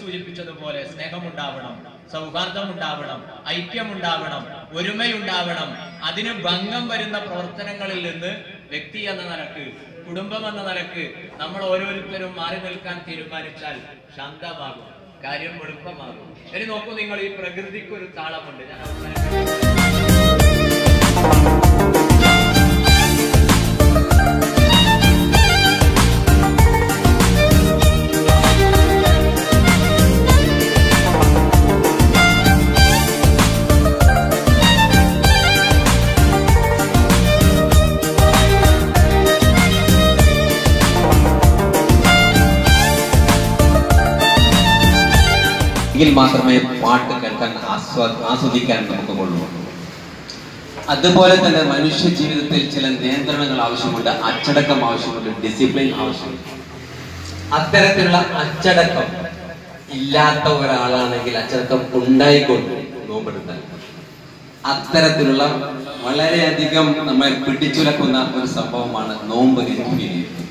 സൂചിപ്പിച്ചതുപോലെ സ്നേഹമുണ്ടാവണം സൗഹാർദ്ദമുണ്ടാവണം ഐക്യമുണ്ടാവണം ഒരുമയുണ്ടാവണം അതിന് ഭംഗം വരുന്ന പ്രവർത്തനങ്ങളിൽ നിന്ന് വ്യക്തി എന്ന നിലക്ക് കുടുംബം എന്ന നിലക്ക് നമ്മൾ ഓരോരുത്തരും മാറി നിൽക്കാൻ തീരുമാനിച്ചാൽ ശാന്തമാകും കാര്യം എളുപ്പമാകും ഇനി നോക്കൂ നിങ്ങൾ ഈ പ്രകൃതിക്ക് ഒരു താളമുണ്ട് ഞാൻ അവസാനം എങ്കിൽ മാത്രമേ പാട്ട് കേൾക്കാൻ ആസ്വാ- ആസ്വദിക്കാൻ നമുക്ക് കൊള്ളൂ അതുപോലെ തന്നെ മനുഷ്യ ജീവിതത്തിൽ ചില നിയന്ത്രണങ്ങൾ ആവശ്യമുണ്ട് അച്ചടക്കം ആവശ്യമുണ്ട് ഡിസിപ്ലിൻ ആവശ്യമുണ്ട് അത്തരത്തിലുള്ള അച്ചടക്കം ഇല്ലാത്ത ഒരാളാണെങ്കിൽ അച്ചടക്കം ഉണ്ടായിക്കൊണ്ട് നോമ്പെടുത്താൽ അത്തരത്തിലുള്ള വളരെയധികം നമ്മളെ പിടിച്ചുലക്കുന്ന ഒരു സംഭവമാണ് നോമ്പ് എനിക്ക് ഫീൽ ചെയ്യുന്നത്